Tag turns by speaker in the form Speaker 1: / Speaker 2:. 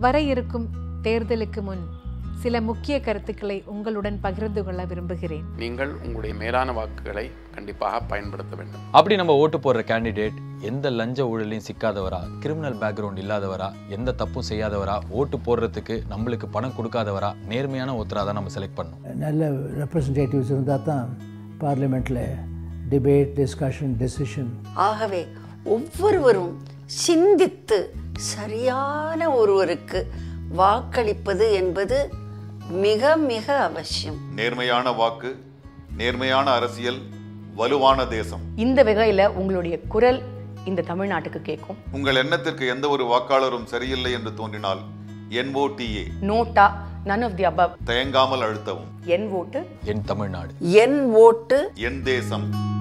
Speaker 1: வர இருக்கும் தேர்தலுக்கு முன் சில முக்கிய கருத்துக்களை உங்களுடன் பகிர்ந்து கொள்ள விரும்புகிறேன்
Speaker 2: நீங்கள் உங்களுடைய மேலான வாக்குகளை கண்டிப்பாக பயன்படுத்த வேண்டும்
Speaker 3: அப்படி நம்ம ஓட்டு போடுற கேண்டிடேட் எந்த லஞ்ச ஊழலையும் சிக்காதவரா கிரிமினல் பேக்ரவுண்ட் இல்லாதவரா எந்த தப்பும் செய்யாதவரா ஓட்டு போடுறதுக்கு நம்மளுக்கு பணம் கொடுக்காதவரா நேர்மையான ஒருத்தராக தான் நம்ம செலக்ட் பண்ணணும்
Speaker 4: நல்ல ரெப்ரசன்டேட்டிவ்ஸ் இருந்தால் தான் பார்லிமெண்ட்டில் டிபேட் டிஸ்கஷன் டெசிஷன்
Speaker 5: ஆகவே ஒவ்வொருவரும் சிந்தித்து சரியான ஒருவருக்கு வாக்களிப்பது என்பது மிக மிக அவசியம்
Speaker 6: நேர்மையான வாக்கு நேர்மையான அரசியல் வலுவான தேசம்
Speaker 7: இந்த வகையில் உங்களுடைய குரல் இந்த தமிழ்நாட்டுக்கு கேட்கும்
Speaker 6: உங்கள் எண்ணத்திற்கு எந்த ஒரு வாக்காளரும் சரியில்லை என்று தோன்றினால் NOTA
Speaker 7: NOTA none of the above
Speaker 6: தயங்காமல் அழுத்தவும்
Speaker 7: என் ஓட்டு
Speaker 3: என் தமிழ்நாடு
Speaker 5: என் ஓட்டு
Speaker 6: என் தேசம்